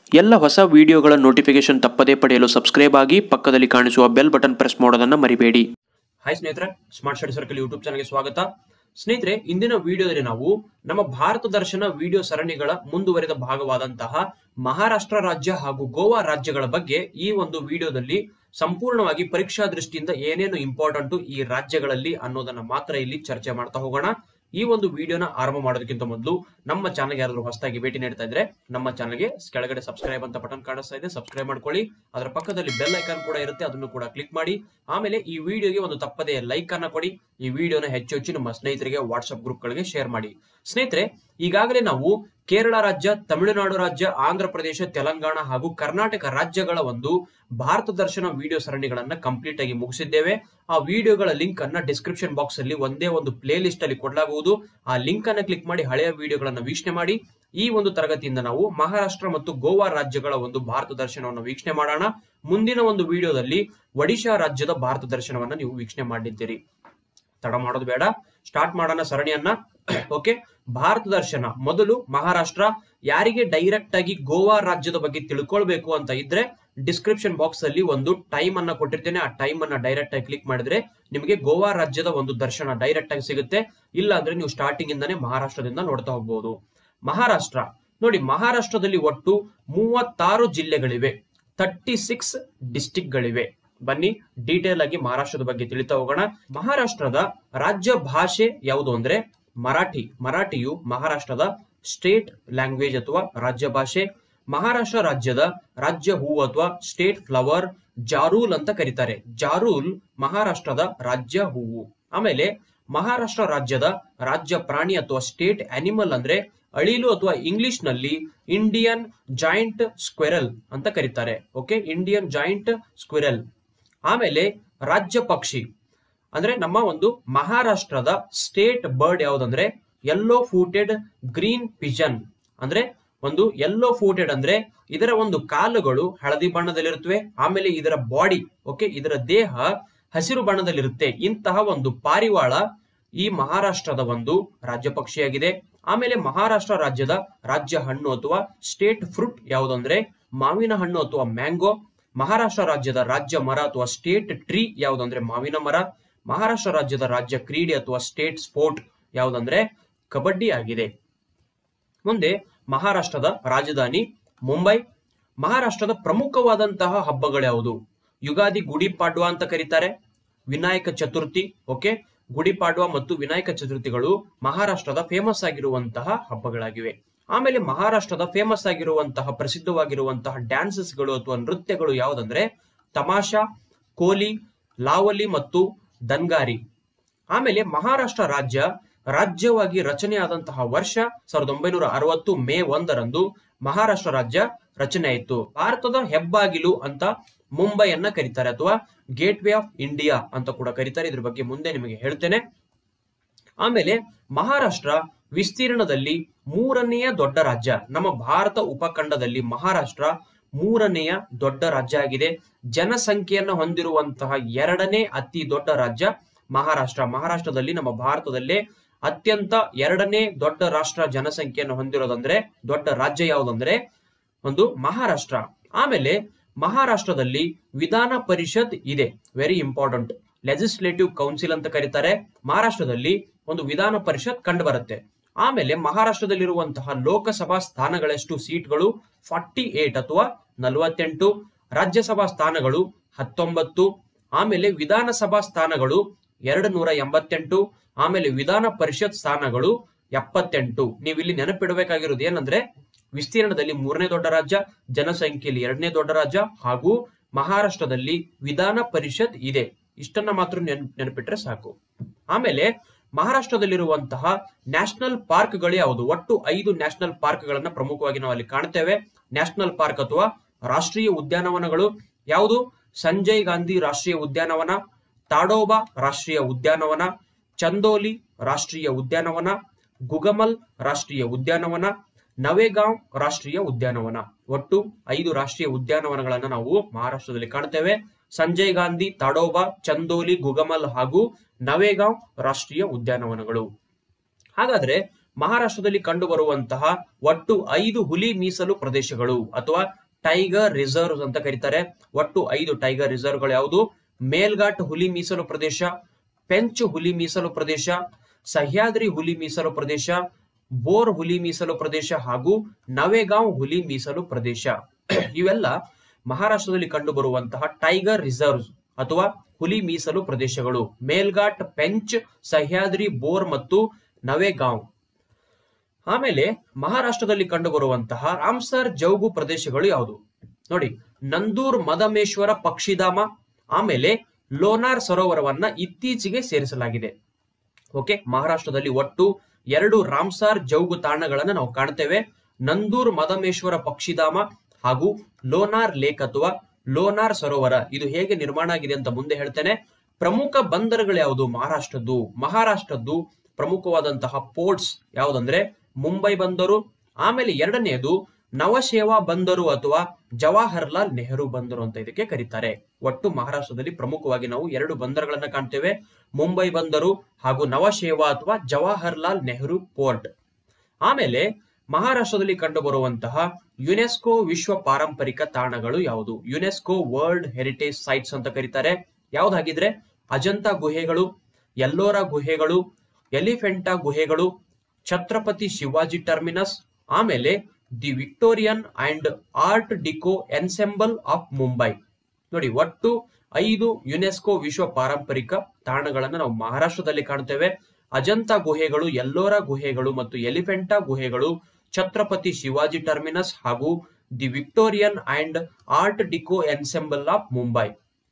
ಎಲ್ಲ ಹೊಸ ವಿಡಿಯೋಗಳ ನೋಟಿಫಿಕೇಶನ್ ತಪ್ಪದೇ ಪಡೆಯಲು ಸಬ್ಸ್ಕ್ರೈಬ್ ಆಗಿ ಪಕ್ಕದಲ್ಲಿ ಕಾಣಿಸುವ ಬೆಲ್ ಬಟನ್ ಪ್ರೆಸ್ ಮಾಡೋದನ್ನ ಮರಿಬೇಡಿ ಹಾಯ್ ಸ್ನೇಹಿತರೆ ಸ್ಮಾರ್ಟ್ ಸ್ಟಡಿ ಸರ್ಕಲ್ ಯೂಟ್ಯೂಬ್ ಚಾನಲ್ಗೆ ಸ್ವಾಗತ ಸ್ನೇಹಿತರೆ ಇಂದಿನ ವಿಡಿಯೋದಲ್ಲಿ ನಾವು ನಮ್ಮ ಭಾರತ ದರ್ಶನ ವಿಡಿಯೋ ಸರಣಿಗಳ ಮುಂದುವರಿದ ಭಾಗವಾದಂತಹ ಮಹಾರಾಷ್ಟ್ರ ರಾಜ್ಯ ಹಾಗೂ ಗೋವಾ ರಾಜ್ಯಗಳ ಬಗ್ಗೆ ಈ ಒಂದು ವಿಡಿಯೋದಲ್ಲಿ ಸಂಪೂರ್ಣವಾಗಿ ಪರೀಕ್ಷಾ ದೃಷ್ಟಿಯಿಂದ ಏನೇನು ಇಂಪಾರ್ಟೆಂಟ್ ಈ ರಾಜ್ಯಗಳಲ್ಲಿ ಅನ್ನೋದನ್ನ ಮಾತ್ರ ಇಲ್ಲಿ ಚರ್ಚೆ ಮಾಡ್ತಾ ಹೋಗೋಣ ಈ ಒಂದು ವಿಡಿಯೋನ ಆರಂಭ ಮಾಡೋದಕ್ಕಿಂತ ಮೊದಲು ನಮ್ಮ ಚಾನಲ್ಗೆ ಯಾರಾದ್ರೂ ಹೊಸದಾಗಿ ಭೇಟಿ ನೀಡ್ತಾ ಇದ್ರೆ ನಮ್ಮ ಚಾನಲ್ಗೆ ಕೆಳಗಡೆ ಸಬ್ಸ್ಕ್ರೈಬ್ ಅಂತ ಬಟನ್ ಕಾಣಿಸ್ತಾ ಇದೆ ಸಬ್ಸ್ಕ್ರೈಬ್ ಮಾಡ್ಕೊಳ್ಳಿ ಅದರ ಪಕ್ಕದಲ್ಲಿ ಬೆಲ್ ಐಕಾನ್ ಕೂಡ ಇರುತ್ತೆ ಅದನ್ನು ಕೂಡ ಕ್ಲಿಕ್ ಮಾಡಿ ಆಮೇಲೆ ಈ ವಿಡಿಯೋಗೆ ಒಂದು ತಪ್ಪದೇ ಲೈಕ್ ಅನ್ನ ಕೊಡಿ ಈ ವಿಡಿಯೋನ ಹೆಚ್ಚು ಹೆಚ್ಚು ನಿಮ್ಮ ಸ್ನೇಹಿತರಿಗೆ ವಾಟ್ಸ್ಆಪ್ ಗ್ರೂಪ್ ಗಳಿಗೆ ಶೇರ್ ಮಾಡಿ ಸ್ನೇಹಿತರೆ ಈಗಾಗಲೇ ನಾವು ಕೇರಳ ರಾಜ್ಯ ತಮಿಳುನಾಡು ರಾಜ್ಯ ಆಂಧ್ರ ಪ್ರದೇಶ ತೆಲಂಗಾಣ ಹಾಗೂ ಕರ್ನಾಟಕ ರಾಜ್ಯಗಳ ಒಂದು ಭಾರತ ದರ್ಶನ ವಿಡಿಯೋ ಸರಣಿಗಳನ್ನ ಕಂಪ್ಲೀಟ್ ಆಗಿ ಮುಗಿಸಿದ್ದೇವೆ ಆ ವಿಡಿಯೋಗಳ ಲಿಂಕ್ ಅನ್ನ ಡಿಸ್ಕ್ರಿಪ್ಷನ್ ಬಾಕ್ಸ್ ಅಲ್ಲಿ ಒಂದೇ ಒಂದು ಪ್ಲೇ ಲಿಸ್ಟ್ ಅಲ್ಲಿ ಕೊಡಲಾಗುವುದು ಆ ಲಿಂಕ್ ಅನ್ನ ಕ್ಲಿಕ್ ಮಾಡಿ ಹಳೆಯ ವಿಡಿಯೋಗಳನ್ನ ವೀಕ್ಷಣೆ ಮಾಡಿ ಈ ಒಂದು ತರಗತಿಯಿಂದ ನಾವು ಮಹಾರಾಷ್ಟ್ರ ಮತ್ತು ಗೋವಾ ರಾಜ್ಯಗಳ ಒಂದು ಭಾರತ ದರ್ಶನವನ್ನು ವೀಕ್ಷಣೆ ಮಾಡೋಣ ಮುಂದಿನ ಒಂದು ವಿಡಿಯೋದಲ್ಲಿ ಒಡಿಶಾ ರಾಜ್ಯದ ಭಾರತ ದರ್ಶನವನ್ನ ನೀವು ವೀಕ್ಷಣೆ ಮಾಡಿದ್ದೀರಿ ತಡ ಮಾಡೋದು ಬೇಡ ಸ್ಟಾರ್ಟ್ ಮಾಡೋಣ ಸರಣಿಯನ್ನ ಓಕೆ ಭಾರತ ದರ್ಶನ ಮೊದಲು ಮಹಾರಾಷ್ಟ್ರ ಯಾರಿಗೆ ಡೈರೆಕ್ಟ್ ಆಗಿ ಗೋವಾ ರಾಜ್ಯದ ಬಗ್ಗೆ ತಿಳ್ಕೊಳ್ಬೇಕು ಅಂತ ಇದ್ರೆ ಡಿಸ್ಕ್ರಿಪ್ಷನ್ ಬಾಕ್ಸ್ ಅಲ್ಲಿ ಒಂದು ಟೈಮ್ ಅನ್ನ ಕೊಟ್ಟಿರ್ತೇನೆ ಆ ಟೈಮ್ ಅನ್ನ ಡೈರೆಕ್ಟ್ ಆಗಿ ಕ್ಲಿಕ್ ಮಾಡಿದ್ರೆ ನಿಮಗೆ ಗೋವಾ ರಾಜ್ಯದ ಒಂದು ದರ್ಶನ ಡೈರೆಕ್ಟ್ ಆಗಿ ಸಿಗುತ್ತೆ ಇಲ್ಲ ಅಂದ್ರೆ ನೀವು ಸ್ಟಾರ್ಟಿಂಗ್ ಇಂದಾನೆ ಮಹಾರಾಷ್ಟ್ರದಿಂದ ನೋಡ್ತಾ ಹೋಗ್ಬಹುದು ಮಹಾರಾಷ್ಟ್ರ ನೋಡಿ ಮಹಾರಾಷ್ಟ್ರದಲ್ಲಿ ಒಟ್ಟು ಮೂವತ್ತಾರು ಜಿಲ್ಲೆಗಳಿವೆ ತರ್ಟಿ ಸಿಕ್ಸ್ ಡಿಸ್ಟಿಕ್ ಗಳಿವೆ ಬನ್ನಿ ಡೀಟೇಲ್ ಆಗಿ ಮಹಾರಾಷ್ಟ್ರದ ಬಗ್ಗೆ ತಿಳಿತಾ ಹೋಗೋಣ ಮಹಾರಾಷ್ಟ್ರದ ರಾಜ್ಯ ಭಾಷೆ ಯಾವುದು ಅಂದ್ರೆ ಮರಾಠಿ ಮರಾಠಿಯು ಮಹಾರಾಷ್ಟ್ರದ ಸ್ಟೇಟ್ ಲ್ಯಾಂಗ್ವೇಜ್ ಅಥವಾ ರಾಜ್ಯ ಭಾಷೆ ಮಹಾರಾಷ್ಟ್ರ ರಾಜ್ಯದ ರಾಜ್ಯ ಹೂವು ಅಥವಾ ಸ್ಟೇಟ್ ಫ್ಲವರ್ ಜಾರೂಲ್ ಅಂತ ಕರೀತಾರೆ ಜಾರೂಲ್ ಮಹಾರಾಷ್ಟ್ರದ ರಾಜ್ಯ ಹೂವು ಆಮೇಲೆ ಮಹಾರಾಷ್ಟ್ರ ರಾಜ್ಯದ ರಾಜ್ಯ ಪ್ರಾಣಿ ಅಥವಾ ಸ್ಟೇಟ್ ಅನಿಮಲ್ ಅಂದ್ರೆ ಅಳಿಲು ಅಥವಾ ಇಂಗ್ಲಿಷ್ ನಲ್ಲಿ ಇಂಡಿಯನ್ ಜಾಯಿಂಟ್ ಸ್ಕ್ವೆರಲ್ ಅಂತ ಕರೀತಾರೆ ಓಕೆ ಇಂಡಿಯನ್ ಜಾಯಿಂಟ್ ಸ್ಕ್ವೆರಲ್ ಆಮೇಲೆ ರಾಜ್ಯ ಪಕ್ಷಿ ಅಂದ್ರೆ ನಮ್ಮ ಒಂದು ಮಹಾರಾಷ್ಟ್ರದ ಸ್ಟೇಟ್ ಬರ್ಡ್ ಯಾವ್ದಂದ್ರೆ ಯೆಲ್ಲೋ ಫೂಟೆಡ್ ಗ್ರೀನ್ ಪಿಜನ್ ಅಂದ್ರೆ ಒಂದು ಯೆಲ್ಲೋ ಫೂಟೆಡ್ ಅಂದ್ರೆ ಇದರ ಒಂದು ಕಾಲುಗಳು ಹಳದಿ ಬಣ್ಣದಲ್ಲಿರುತ್ತವೆ ಆಮೇಲೆ ಇದರ ಬಾಡಿ ಓಕೆ ಇದರ ದೇಹ ಹಸಿರು ಬಣ್ಣದಲ್ಲಿರುತ್ತೆ ಇಂತಹ ಒಂದು ಪಾರಿವಾಳ ಈ ಮಹಾರಾಷ್ಟ್ರದ ಒಂದು ರಾಜ್ಯ ಪಕ್ಷಿಯಾಗಿದೆ ಆಮೇಲೆ ಮಹಾರಾಷ್ಟ್ರ ರಾಜ್ಯದ ರಾಜ್ಯ ಹಣ್ಣು ಅಥವಾ ಸ್ಟೇಟ್ ಫ್ರೂಟ್ ಯಾವುದಂದ್ರೆ ಮಾವಿನ ಹಣ್ಣು ಅಥವಾ ಮ್ಯಾಂಗೋ ಮಹಾರಾಷ್ಟ್ರ ರಾಜ್ಯದ ರಾಜ್ಯ ಮರ ಅಥವಾ ಸ್ಟೇಟ್ ಟ್ರೀ ಯಾವುದಂದ್ರೆ ಮಾವಿನ ಮರ ಮಹಾರಾಷ್ಟ್ರ ರಾಜ್ಯದ ರಾಜ್ಯ ಕ್ರೀಡೆ ಅಥವಾ ಸ್ಟೇಟ್ ಸ್ಪೋರ್ಟ್ ಯಾವುದಂದ್ರೆ ಕಬಡ್ಡಿ ಆಗಿದೆ ಮುಂದೆ ಮಹಾರಾಷ್ಟ್ರದ ರಾಜಧಾನಿ ಮುಂಬೈ ಮಹಾರಾಷ್ಟ್ರದ ಪ್ರಮುಖವಾದಂತಹ ಹಬ್ಬಗಳ್ಯಾವುದು ಯುಗಾದಿ ಗುಡಿ ಪಾಡ್ವಾ ಅಂತ ಕರೀತಾರೆ ವಿನಾಯಕ ಚತುರ್ಥಿ ಓಕೆ ಗುಡಿ ಪಾಡ್ವಾ ಮತ್ತು ವಿನಾಯಕ ಚತುರ್ಥಿಗಳು ಮಹಾರಾಷ್ಟ್ರದ ಫೇಮಸ್ ಆಗಿರುವಂತಹ ಹಬ್ಬಗಳಾಗಿವೆ ಆಮೇಲೆ ಮಹಾರಾಷ್ಟ್ರದ ಫೇಮಸ್ ಆಗಿರುವಂತಹ ಪ್ರಸಿದ್ಧವಾಗಿರುವಂತಹ ಡ್ಯಾನ್ಸಸ್ಗಳು ಅಥವಾ ನೃತ್ಯಗಳು ಯಾವುದಂದ್ರೆ ತಮಾಷಾ ಕೋಲಿ ಲಾವಲಿ ಮತ್ತು ದನ್ಗಾರಿ ಆಮೇಲೆ ಮಹಾರಾಷ್ಟ್ರ ರಾಜ್ಯ ರಾಜ್ಯವಾಗಿ ರಚನೆಯಾದಂತಹ ವರ್ಷ ಸಾವಿರದ ಒಂಬೈನೂರ ಅರವತ್ತು ಮೇ ಒಂದರಂದು ಮಹಾರಾಷ್ಟ್ರ ರಾಜ್ಯ ರಚನೆ ಆಯಿತು ಭಾರತದ ಹೆಬ್ಬಾಗಿಲು ಅಂತ ಮುಂಬೈಯನ್ನ ಕರೀತಾರೆ ಅಥವಾ ಗೇಟ್ ವೇ ಆಫ್ ಇಂಡಿಯಾ ಅಂತ ಕೂಡ ಕರೀತಾರೆ ಇದ್ರ ಬಗ್ಗೆ ಮುಂದೆ ನಿಮಗೆ ಹೇಳ್ತೇನೆ ಆಮೇಲೆ ಮಹಾರಾಷ್ಟ್ರ ವಿಸ್ತೀರ್ಣದಲ್ಲಿ ಮೂರನೆಯ ದೊಡ್ಡ ರಾಜ್ಯ ನಮ್ಮ ಭಾರತ ಉಪಖಂಡದಲ್ಲಿ ಮಹಾರಾಷ್ಟ್ರ ಮೂರನೆಯ ದೊಡ್ಡ ರಾಜ್ಯ ಆಗಿದೆ ಜನಸಂಖ್ಯೆಯನ್ನು ಹೊಂದಿರುವಂತಹ ಎರಡನೇ ಅತಿ ದೊಡ್ಡ ರಾಜ್ಯ ಮಹಾರಾಷ್ಟ್ರ ಮಹಾರಾಷ್ಟ್ರದಲ್ಲಿ ನಮ್ಮ ಭಾರತದಲ್ಲೇ ಅತ್ಯಂತ ಎರಡನೇ ದೊಡ್ಡ ರಾಷ್ಟ್ರ ಜನಸಂಖ್ಯೆಯನ್ನು ಹೊಂದಿರೋದಂದ್ರೆ ದೊಡ್ಡ ರಾಜ್ಯ ಯಾವುದಂದ್ರೆ ಒಂದು ಮಹಾರಾಷ್ಟ್ರ ಆಮೇಲೆ ಮಹಾರಾಷ್ಟ್ರದಲ್ಲಿ ವಿಧಾನ ಪರಿಷತ್ ಇದೆ ವೆರಿ ಇಂಪಾರ್ಟೆಂಟ್ ಲೆಜಿಸ್ಲೇಟಿವ್ ಕೌನ್ಸಿಲ್ ಅಂತ ಕರೀತಾರೆ ಮಹಾರಾಷ್ಟ್ರದಲ್ಲಿ ಒಂದು ವಿಧಾನ ಪರಿಷತ್ ಕಂಡು ಬರುತ್ತೆ ಆಮೇಲೆ ಮಹಾರಾಷ್ಟ್ರದಲ್ಲಿರುವಂತಹ ಲೋಕಸಭಾ ಸ್ಥಾನಗಳೆಷ್ಟು ಸೀಟ್ಗಳು ಫಾರ್ಟಿ ಏಟ್ ಅಥವಾ ನಲವತ್ತೆಂಟು ರಾಜ್ಯಸಭಾ ಸ್ಥಾನಗಳು ಹತ್ತೊಂಬತ್ತು ಆಮೇಲೆ ವಿಧಾನಸಭಾ ಸ್ಥಾನಗಳು ಎರಡು ನೂರ ಎಂಬತ್ತೆಂಟು ಆಮೇಲೆ ವಿಧಾನ ಪರಿಷತ್ ಸ್ಥಾನಗಳು ಎಪ್ಪತ್ತೆಂಟು ನೀವು ಇಲ್ಲಿ ನೆನಪಿಡಬೇಕಾಗಿರೋದು ಏನಂದ್ರೆ ವಿಸ್ತೀರ್ಣದಲ್ಲಿ ಮೂರನೇ ದೊಡ್ಡ ರಾಜ್ಯ ಜನಸಂಖ್ಯೆಯಲ್ಲಿ ಎರಡನೇ ದೊಡ್ಡ ರಾಜ್ಯ ಹಾಗೂ ಮಹಾರಾಷ್ಟ್ರದಲ್ಲಿ ವಿಧಾನ ಪರಿಷತ್ ಇದೆ ಇಷ್ಟನ್ನ ಮಾತ್ರ ನೆನ್ ನೆನಪಿಟ್ರೆ ಸಾಕು ಆಮೇಲೆ ಮಹಾರಾಷ್ಟ್ರದಲ್ಲಿರುವಂತಹ ನ್ಯಾಷನಲ್ ಪಾರ್ಕ್ಗಳು ಯಾವುದು ಒಟ್ಟು ಐದು ನ್ಯಾಷನಲ್ ಪಾರ್ಕ್ಗಳನ್ನ ಪ್ರಮುಖವಾಗಿ ನಾವು ಅಲ್ಲಿ ಕಾಣ್ತೇವೆ ನ್ಯಾಷನಲ್ ಪಾರ್ಕ್ ಅಥವಾ ರಾಷ್ಟ್ರೀಯ ಉದ್ಯಾನವನಗಳು ಯಾವುದು ಸಂಜಯ್ ಗಾಂಧಿ ರಾಷ್ಟ್ರೀಯ ಉದ್ಯಾನವನ ತಾಡೋಬಾ ರಾಷ್ಟ್ರೀಯ ಉದ್ಯಾನವನ ಚಂದೋಲಿ ರಾಷ್ಟ್ರೀಯ ಉದ್ಯಾನವನ ಗುಗಮಲ್ ರಾಷ್ಟ್ರೀಯ ಉದ್ಯಾನವನ ನವೇಗಾಂವ್ ರಾಷ್ಟ್ರೀಯ ಉದ್ಯಾನವನ ಒಟ್ಟು ಐದು ರಾಷ್ಟ್ರೀಯ ಉದ್ಯಾನವನಗಳನ್ನ ನಾವು ಮಹಾರಾಷ್ಟ್ರದಲ್ಲಿ ಕಾಣ್ತೇವೆ ಸಂಜಯ್ ಗಾಂಧಿ ತಾಡೋಬಾ ಚಂದೋಲಿ ಗುಗಮಲ್ ಹಾಗೂ ನವೇಗಾಂವ್ ರಾಷ್ಟ್ರೀಯ ಉದ್ಯಾನವನಗಳು ಹಾಗಾದ್ರೆ ಮಹಾರಾಷ್ಟ್ರದಲ್ಲಿ ಕಂಡುಬರುವಂತಹ ಒಟ್ಟು ಐದು ಹುಲಿ ಮೀಸಲು ಪ್ರದೇಶಗಳು ಅಥವಾ ಟೈಗರ್ ರಿಸರ್ವ್ ಅಂತ ಕರೀತಾರೆ ಒಟ್ಟು ಐದು ಟೈಗರ್ ರಿಸರ್ವ್ಗಳು ಯಾವುದು ಮೇಲ್ಘಾಟ್ ಹುಲಿ ಮೀಸಲು ಪ್ರದೇಶ ಪೆಂಚ್ ಹುಲಿ ಮೀಸಲು ಪ್ರದೇಶ ಸಹ್ಯಾದ್ರಿ ಹುಲಿ ಮೀಸಲು ಪ್ರದೇಶ ಬೋರ್ ಹುಲಿ ಮೀಸಲು ಪ್ರದೇಶ ಹಾಗೂ ನವೇಗಾಂವ್ ಹುಲಿ ಮೀಸಲು ಪ್ರದೇಶ ಇವೆಲ್ಲ ಮಹಾರಾಷ್ಟ್ರದಲ್ಲಿ ಕಂಡುಬರುವಂತಹ ಟೈಗರ್ ರಿಸರ್ವ್ ಅಥವಾ ಹುಲಿ ಮೀಸಲು ಪ್ರದೇಶಗಳು ಮೇಲ್ಘಾಟ್ ಪೆಂಚ್ ಸಹ್ಯಾದ್ರಿ ಬೋರ್ ಮತ್ತು ನವೇಗಾಂವ್ ಆಮೇಲೆ ಮಹಾರಾಷ್ಟ್ರದಲ್ಲಿ ಕಂಡುಬರುವಂತಹ ರಾಮ್ಸರ್ ಜೌಗು ಪ್ರದೇಶಗಳು ಯಾವುದು ನೋಡಿ ನಂದೂರ್ ಮದಮೇಶ್ವರ ಪಕ್ಷಿಧಾಮ ಆಮೇಲೆ ಲೋನಾರ್ ಸರೋವರವನ್ನ ಇತ್ತೀಚೆಗೆ ಸೇರಿಸಲಾಗಿದೆ ಓಕೆ ಮಹಾರಾಷ್ಟ್ರದಲ್ಲಿ ಒಟ್ಟು ಎರಡು ರಾಮ್ಸಾರ್ ಜೌಗು ತಾಣಗಳನ್ನು ನಾವು ಕಾಣ್ತೇವೆ ನಂದೂರ್ ಮದಮೇಶ್ವರ ಪಕ್ಷಿಧಾಮ ಹಾಗೂ ಲೋನಾರ್ ಲೇಕ್ ಅಥವಾ ಲೋನಾರ್ ಸರೋವರ ಇದು ಹೇಗೆ ನಿರ್ಮಾಣ ಆಗಿದೆ ಅಂತ ಮುಂದೆ ಹೇಳ್ತೇನೆ ಪ್ರಮುಖ ಬಂದರುಗಳು ಯಾವುದು ಮಹಾರಾಷ್ಟ್ರದ್ದು ಮಹಾರಾಷ್ಟ್ರದ್ದು ಪ್ರಮುಖವಾದಂತಹ ಪೋರ್ಟ್ಸ್ ಯಾವುದಂದ್ರೆ ಮುಂಬೈ ಬಂದರು ಆಮೇಲೆ ಎರಡನೆಯದು ನವಶೇವಾ ಬಂದರು ಅಥವಾ ಜವಾಹರ್ಲಾಲ್ ನೆಹರು ಬಂದರು ಅಂತ ಇದಕ್ಕೆ ಕರೀತಾರೆ ಒಟ್ಟು ಮಹಾರಾಷ್ಟ್ರದಲ್ಲಿ ಪ್ರಮುಖವಾಗಿ ನಾವು ಎರಡು ಬಂದರುಗಳನ್ನ ಕಾಣ್ತೇವೆ ಮುಂಬೈ ಬಂದರು ಹಾಗೂ ನವಶೇವಾ ಅಥವಾ ಜವಾಹರ್ಲಾಲ್ ನೆಹರು ಪೋರ್ಟ್ ಆಮೇಲೆ ಮಹಾರಾಷ್ಟ್ರದಲ್ಲಿ ಕಂಡುಬರುವಂತಹ ಯುನೆಸ್ಕೋ ವಿಶ್ವ ಪಾರಂಪರಿಕ ತಾಣಗಳು ಯಾವುದು ಯುನೆಸ್ಕೋ ವರ್ಲ್ಡ್ ಹೆರಿಟೇಜ್ ಸೈಟ್ಸ್ ಅಂತ ಕರೀತಾರೆ ಯಾವ್ದಾಗಿದ್ರೆ ಅಜಂತಾ ಗುಹೆಗಳು ಎಲ್ಲೋರಾ ಗುಹೆಗಳು ಎಲಿಫೆಂಟಾ ಗುಹೆಗಳು ಛತ್ರಪತಿ ಶಿವಾಜಿ ಟರ್ಮಿನಸ್ ಆಮೇಲೆ the Victorian and art deco ensemble of Mumbai ನೋಡಿ ಒಟ್ಟು ಐದು ಯುನೆಸ್ಕೋ ವಿಶ್ವ ಪಾರಂಪರಿಕ ತಾಣಗಳನ್ನು ನಾವು ಮಹಾರಾಷ್ಟ್ರದಲ್ಲಿ ಕಾಣ್ತೇವೆ ಅಜಂತಾ ಗುಹೆಗಳು ಎಲ್ಲೋರಾ ಗುಹೆಗಳು ಮತ್ತು ಎಲಿಫೆಂಟಾ ಗುಹೆಗಳು ಛತ್ರಪತಿ ಶಿವಾಜಿ ಟರ್ಮಿನಸ್ ಹಾಗೂ the Victorian and art deco ensemble of Mumbai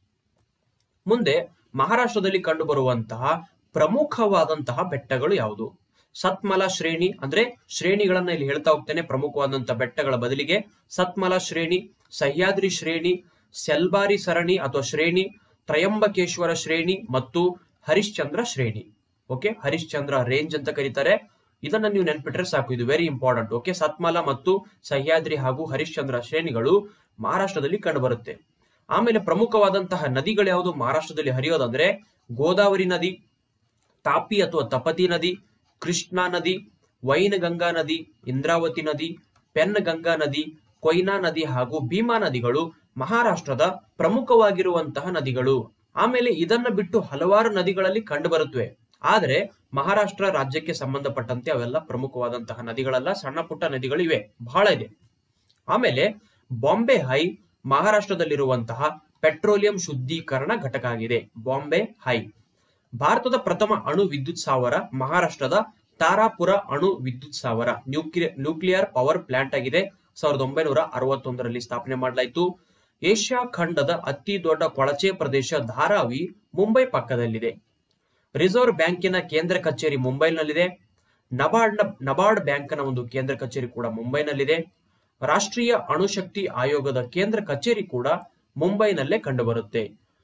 ಮುಂದೆ ಮಹಾರಾಷ್ಟ್ರದಲ್ಲಿ ಕಂಡುಬರುವಂತಹ ಪ್ರಮುಖವಾದಂತಹ ಬೆಟ್ಟಗಳು ಯಾವುದು ಸತ್ಮಲ ಶ್ರೇಣಿ ಅಂದ್ರೆ ಶ್ರೇಣಿಗಳನ್ನ ಇಲ್ಲಿ ಹೇಳ್ತಾ ಹೋಗ್ತೇನೆ ಪ್ರಮುಖವಾದಂತಹ ಬೆಟ್ಟಗಳ ಬದಲಿಗೆ ಸತ್ಮಲ ಶ್ರೇಣಿ ಸಹ್ಯಾದ್ರಿ ಶ್ರೇಣಿ ಸೆಲ್ಬಾರಿ ಸರಣಿ ಅಥವಾ ಶ್ರೇಣಿ ತ್ರಯಂಬಕೇಶ್ವರ ಶ್ರೇಣಿ ಮತ್ತು ಹರಿಶ್ಚಂದ್ರ ಶ್ರೇಣಿ ಓಕೆ ಹರಿಶ್ಚಂದ್ರ ರೇಂಜ್ ಅಂತ ಕರೀತಾರೆ ಇದನ್ನ ನೀವು ನೆನ್ಪಿಟ್ರೆ ಸಾಕು ಇದು ವೆರಿ ಇಂಪಾರ್ಟೆಂಟ್ ಓಕೆ ಸತ್ಮಲ ಮತ್ತು ಸಹ್ಯಾದ್ರಿ ಹಾಗೂ ಹರಿಶ್ಚಂದ್ರ ಶ್ರೇಣಿಗಳು ಮಹಾರಾಷ್ಟ್ರದಲ್ಲಿ ಕಂಡುಬರುತ್ತೆ ಆಮೇಲೆ ಪ್ರಮುಖವಾದಂತಹ ನದಿಗಳು ಯಾವುದು ಮಹಾರಾಷ್ಟ್ರದಲ್ಲಿ ಹರಿಯೋದಂದ್ರೆ ಗೋದಾವರಿ ನದಿ ತಾಪಿ ಅಥವಾ ತಪತಿ ನದಿ ಕೃಷ್ಣಾ ನದಿ ವೈನಗಂಗಾ ನದಿ ಇಂದ್ರಾವತಿ ನದಿ ಪೆನ್ ಗಂಗಾ ನದಿ ಕೊಯ್ನಾ ನದಿ ಹಾಗೂ ಭೀಮಾ ನದಿಗಳು ಮಹಾರಾಷ್ಟ್ರದ ಪ್ರಮುಖವಾಗಿರುವಂತಹ ನದಿಗಳು ಆಮೇಲೆ ಇದನ್ನ ಬಿಟ್ಟು ಹಲವಾರು ನದಿಗಳಲ್ಲಿ ಕಂಡುಬರುತ್ತವೆ ಆದರೆ ಮಹಾರಾಷ್ಟ್ರ ರಾಜ್ಯಕ್ಕೆ ಸಂಬಂಧಪಟ್ಟಂತೆ ಅವೆಲ್ಲ ಪ್ರಮುಖವಾದಂತಹ ನದಿಗಳಲ್ಲ ಸಣ್ಣ ಪುಟ್ಟ ನದಿಗಳು ಇವೆ ಬಹಳ ಇದೆ ಆಮೇಲೆ ಬಾಂಬೆ ಹೈ ಮಹಾರಾಷ್ಟ್ರದಲ್ಲಿರುವಂತಹ ಪೆಟ್ರೋಲಿಯಂ ಶುದ್ಧೀಕರಣ ಘಟಕ ಆಗಿದೆ ಬಾಂಬೆ ಹೈ ಭಾರತದ ಪ್ರಥಮ ಅಣು ವಿದ್ಯುತ್ ಸ್ಥಾವರ ಮಹಾರಾಷ್ಟ್ರದ ತಾರಾಪುರ ಅಣು ವಿದ್ಯುತ್ ಸ್ಥಾವರ ನ್ಯೂಕ್ಲಿಯರ್ ನ್ಯೂಕ್ಲಿಯರ್ ಪವರ್ ಪ್ಲಾಂಟ್ ಆಗಿದೆ ಸಾವಿರದ ಒಂಬೈನೂರ ಅರವತ್ತೊಂದರಲ್ಲಿ ಸ್ಥಾಪನೆ ಮಾಡಲಾಯಿತು ಏಷ್ಯಾ ಖಂಡದ ಅತಿ ದೊಡ್ಡ ಕೊಳಚೆ ಪ್ರದೇಶ ಧಾರಾವಿ ಮುಂಬೈ ಪಕ್ಕದಲ್ಲಿದೆ ರಿಸರ್ವ್ ಬ್ಯಾಂಕಿನ ಕೇಂದ್ರ ಕಚೇರಿ ಮುಂಬೈನಲ್ಲಿದೆ ನಬಾರ್ಡ್ ನಬಾರ್ಡ್ ಬ್ಯಾಂಕ್ನ ಒಂದು ಕೇಂದ್ರ ಕಚೇರಿ ಕೂಡ ಮುಂಬೈನಲ್ಲಿದೆ ರಾಷ್ಟ್ರೀಯ ಅಣುಶಕ್ತಿ ಆಯೋಗದ ಕೇಂದ್ರ ಕಚೇರಿ ಕೂಡ ಮುಂಬೈನಲ್ಲೇ ಕಂಡುಬರುತ್ತೆ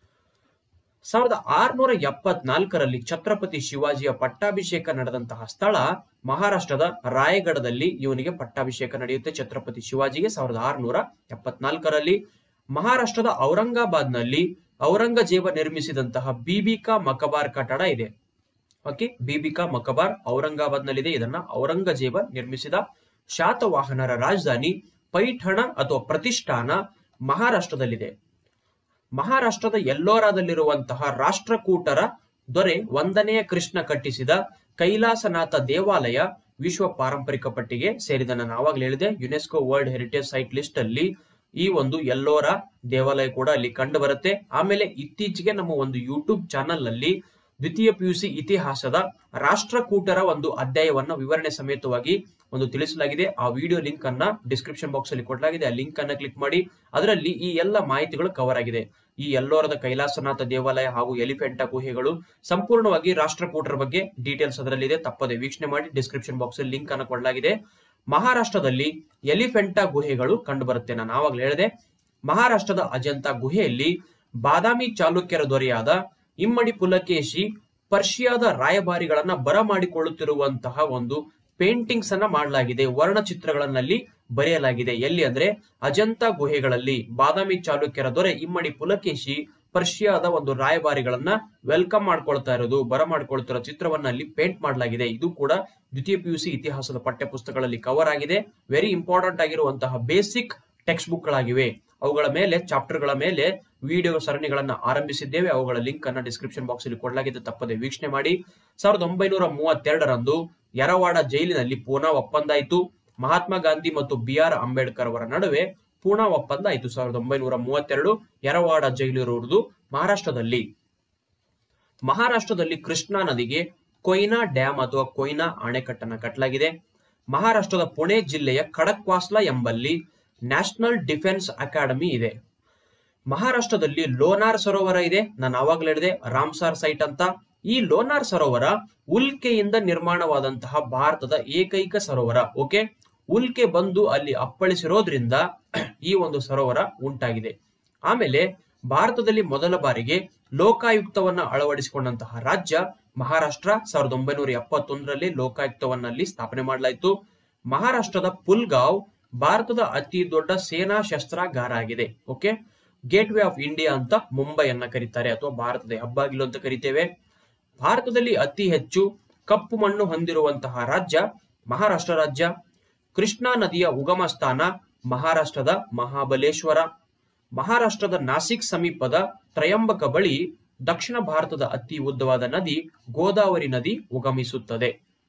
ಸಾವಿರದ ಆರುನೂರ ಎಪ್ಪತ್ನಾಲ್ಕರಲ್ಲಿ ಛತ್ರಪತಿ ಶಿವಾಜಿಯ ಪಟ್ಟಾಭಿಷೇಕ ನಡೆದಂತಹ ಸ್ಥಳ ಮಹಾರಾಷ್ಟ್ರದ ರಾಯಗಢದಲ್ಲಿ ಇವನಿಗೆ ಪಟ್ಟಾಭಿಷೇಕ ನಡೆಯುತ್ತೆ ಛತ್ರಪತಿ ಶಿವಾಜಿಗೆ ಸಾವಿರದ ಆರುನೂರ ಎಪ್ಪತ್ನಾಲ್ಕರಲ್ಲಿ ಮಹಾರಾಷ್ಟ್ರದ ಔರಂಗಾಬಾದ್ನಲ್ಲಿ ಔರಂಗಜೇಬ ನಿರ್ಮಿಸಿದಂತಹ ಬೀಬಿಕಾ ಮಕಬಾರ್ ಕಟ್ಟಡ ಇದೆ ಓಕೆ ಬೀಬಿಕಾ ಮಕಬಾರ್ ಔರಂಗಾಬಾದ್ನಲ್ಲಿದೆ ಇದನ್ನ ಔರಂಗಜೇಬ ನಿರ್ಮಿಸಿದ ಶಾತವಾಹನರ ರಾಜಧಾನಿ ಪೈಠಣ ಅಥವಾ ಪ್ರತಿಷ್ಠಾನ ಮಹಾರಾಷ್ಟ್ರದಲ್ಲಿದೆ ಮಹಾರಾಷ್ಟ್ರದ ಎಲ್ಲೋರಾದಲ್ಲಿರುವಂತಹ ರಾಷ್ಟ್ರಕೂಟರ ದೊರೆ ಒಂದನೆಯ ಕೃಷ್ಣ ಕಟ್ಟಿಸಿದ ಕೈಲಾಸನಾಥ ದೇವಾಲಯ ವಿಶ್ವ ಪಾರಂಪರಿಕ ಪಟ್ಟಿಗೆ ಸೇರಿದ ನಾನು ಆವಾಗಲೇ ಹೇಳಿದೆ UNESCO world heritage site list ಅಲ್ಲಿ ಈ ಒಂದು ಎಲ್ಲೋರ ದೇವಾಲಯ ಕೂಡ ಅಲ್ಲಿ ಕಂಡು ಬರುತ್ತೆ ಆಮೇಲೆ ಇತ್ತೀಚೆಗೆ ನಮ್ಮ ಒಂದು ಯೂಟ್ಯೂಬ್ ಚಾನೆಲ್ ನಲ್ಲಿ ದ್ವಿತೀಯ ಪಿಯುಸಿ ಇತಿಹಾಸದ ರಾಷ್ಟ್ರಕೂಟರ ಒಂದು ಅಧ್ಯಾಯವನ್ನ ವಿವರಣೆ ಸಮೇತವಾಗಿ ಒಂದು ತಿಳಿಸಲಾಗಿದೆ ಆ ವಿಡಿಯೋ ಲಿಂಕ್ ಅನ್ನ ಡಿಸ್ಕ್ರಿಪ್ಷನ್ ಬಾಕ್ಸ್ ಅಲ್ಲಿ ಕೊಡಲಾಗಿದೆ ಆ ಲಿಂಕ್ ಅನ್ನ ಕ್ಲಿಕ್ ಮಾಡಿ ಅದರಲ್ಲಿ ಈ ಎಲ್ಲ ಮಾಹಿತಿಗಳು ಕವರ್ ಆಗಿದೆ ಈ ಎಲ್ಲೋರದ ಕೈಲಾಸನಾಥ ದೇವಾಲಯ ಹಾಗೂ ಎಲಿಫೆಂಟಾ ಗುಹೆಗಳು ಸಂಪೂರ್ಣವಾಗಿ ರಾಷ್ಟ್ರಕೂಟರ ಬಗ್ಗೆ ಡೀಟೇಲ್ಸ್ ಅದರಲ್ಲಿದೆ ತಪ್ಪದೆ ವೀಕ್ಷಣೆ ಮಾಡಿ ಡಿಸ್ಕ್ರಿಪ್ಷನ್ ಬಾಕ್ಸ್ ಅಲ್ಲಿ ಲಿಂಕ್ ಅನ್ನು ಕೊಡಲಾಗಿದೆ ಮಹಾರಾಷ್ಟ್ರದಲ್ಲಿ ಎಲಿಫೆಂಟಾ ಗುಹೆಗಳು ಕಂಡು ಬರುತ್ತೆ ನಾನು ಆವಾಗಲೇ ಹೇಳಿದೆ ಮಹಾರಾಷ್ಟ್ರದ ಅಜಂತಾ ಗುಹೆಯಲ್ಲಿ ಬಾದಾಮಿ ಚಾಲುಕ್ಯರ ದೊರೆಯಾದ ಇಮ್ಮಡಿ ಪುಲಕೇಶಿ ಪರ್ಷಿಯಾದ ರಾಯಭಾರಿಗಳನ್ನ ಬರಮಾಡಿಕೊಳ್ಳುತ್ತಿರುವಂತಹ ಒಂದು ಪೇಂಟಿಂಗ್ಸ್ ಅನ್ನ ಮಾಡಲಾಗಿದೆ ವರ್ಣಚಿತ್ರಗಳನ್ನಲ್ಲಿ ಬರೆಯಲಾಗಿದೆ ಎಲ್ಲಿ ಅಂದ್ರೆ ಅಜಂತಾ ಗುಹೆಗಳಲ್ಲಿ ಬಾದಾಮಿ ಚಾಲುಕ್ಯರ ದೊರೆ ಇಮ್ಮಡಿ ಪುಲಕೇಶಿ ಪರ್ಷಿಯಾದ ಒಂದು ರಾಯಭಾರಿಗಳನ್ನ ವೆಲ್ಕಮ್ ಮಾಡ್ಕೊಳ್ತಾ ಇರೋದು ಬರ ಮಾಡ್ಕೊಳ್ತಿರೋ ಚಿತ್ರವನ್ನ ಅಲ್ಲಿ ಪೇಂಟ್ ಮಾಡಲಾಗಿದೆ ಇದು ಕೂಡ ದ್ವಿತೀಯ ಪಿಯುಸಿ ಇತಿಹಾಸದ ಪಠ್ಯ ಪುಸ್ತಕಗಳಲ್ಲಿ ಕವರ್ ಆಗಿದೆ ವೆರಿ ಇಂಪಾರ್ಟೆಂಟ್ ಆಗಿರುವಂತಹ ಬೇಸಿಕ್ ಟೆಕ್ಸ್ಟ್ ಬುಕ್ ಗಳಾಗಿವೆ ಅವುಗಳ ಮೇಲೆ ಚಾಪ್ಟರ್ ಗಳ ಮೇಲೆ ವಿಡಿಯೋ ಸರಣಿಗಳನ್ನ ಆರಂಭಿಸಿದ್ದೇವೆ ಅವುಗಳ ಲಿಂಕ್ ಅನ್ನ ಡಿಸ್ಕ್ರಿಪ್ಷನ್ ಬಾಕ್ಸ್ ಅಲ್ಲಿ ಕೊಡಲಾಗಿದೆ ತಪ್ಪದೆ ವೀಕ್ಷಣೆ ಮಾಡಿ ಸಾವಿರದ ಒಂಬೈನೂರ ಮೂವತ್ತೆರಡರಂದು ಯರವಾಡ ಜೈಲಿನಲ್ಲಿ ಪೂನಾ ಒಪ್ಪಂದ ಆಯಿತು ಮಹಾತ್ಮ ಗಾಂಧಿ ಮತ್ತು ಬಿ ಆರ್ ಅಂಬೇಡ್ಕರ್ ಅವರ ನಡುವೆ ಪೂನಾ ಒಪ್ಪಂದ ಆಯಿತು ಸಾವಿರದ ಒಂಬೈನೂರ ಮೂವತ್ತೆರಡು ಯರವಾಡ ಜೈಲು ಇರುವುದು ಮಹಾರಾಷ್ಟ್ರದಲ್ಲಿ ಮಹಾರಾಷ್ಟ್ರದಲ್ಲಿ ಕೃಷ್ಣಾ ನದಿಗೆ ಕೊಯ್ನಾ ಡ್ಯಾಮ್ ಅಥವಾ ಕೊಯ್ನಾ ಅಣೆಕಟ್ಟನ್ನು ಕಟ್ಟಲಾಗಿದೆ ಮಹಾರಾಷ್ಟ್ರದ ಪುಣೆ ಜಿಲ್ಲೆಯ ಖಡಕ್ವಾಸ್ಲಾ ಎಂಬಲ್ಲಿ ನ್ಯಾಷನಲ್ ಡಿಫೆನ್ಸ್ ಅಕಾಡೆಮಿ ಇದೆ ಮಹಾರಾಷ್ಟ್ರದಲ್ಲಿ ಲೋನಾರ್ ಸರೋವರ ಇದೆ ನಾನು ಆವಾಗಲೇ ಹೇಳಿದೆ ರಾಮ್ಸಾರ್ ಸೈಟ್ ಅಂತ ಈ ಲೋನಾರ್ ಸರೋವರ ಉಲ್ಕೆಯಿಂದ ನಿರ್ಮಾಣವಾದಂತಹ ಭಾರತದ ಏಕೈಕ ಸರೋವರ ಓಕೆ ಉಲ್ಕೆ ಬಂದು ಅಲ್ಲಿ ಅಪ್ಪಳಿಸಿರೋದ್ರಿಂದ ಈ ಒಂದು ಸರೋವರ ಉಂಟಾಗಿದೆ ಆಮೇಲೆ ಭಾರತದಲ್ಲಿ ಮೊದಲ ಬಾರಿಗೆ ಲೋಕಾಯುಕ್ತವನ್ನ ಅಳವಡಿಸಿಕೊಂಡಂತಹ ರಾಜ್ಯ ಮಹಾರಾಷ್ಟ್ರ ಸಾವಿರದ ಒಂಬೈನೂರ ಎಪ್ಪತ್ತೊಂದರಲ್ಲಿ ಲೋಕಾಯುಕ್ತವನ್ನಲ್ಲಿ ಸ್ಥಾಪನೆ ಮಾಡಲಾಯಿತು ಮಹಾರಾಷ್ಟ್ರದ ಪುಲ್ಗಾಂವ್ ಭಾರತದ ಅತಿ ದೊಡ್ಡ ಸೇನಾ ಶಸ್ತ್ರಾಗಾರ ಆಗಿದೆ okay Gateway of India ಅಂತ ಮುಂಬೈಯನ್ನ ಕರೀತಾರೆ ಅಥವಾ ಭಾರತದ ಹೆಬ್ಬಾಗಿಲು ಅಂತ ಕರಿತೇವೆ ಭಾರತದಲ್ಲಿ ಅತಿ ಹೆಚ್ಚು ಕಪ್ಪು ಮಣ್ಣು ಹೊಂದಿರುವಂತಹ ರಾಜ್ಯ ಮಹಾರಾಷ್ಟ್ರ ರಾಜ್ಯ ಕೃಷ್ಣಾ ನದಿಯ ಉಗಮ ಸ್ಥಾನ ಮಹಾರಾಷ್ಟ್ರದ ಮಹಾಬಲೇಶ್ವರ ಮಹಾರಾಷ್ಟ್ರದ ನಾಸಿಕ್ ಸಮೀಪದ ತ್ರಯಂಬಕ ಬಳಿ ದಕ್ಷಿಣ ಭಾರತದ ಅತಿ ಉದ್ದವಾದ ನದಿ ಗೋದಾವರಿ ನದಿ ಉಗಮಿಸುತ್ತದೆ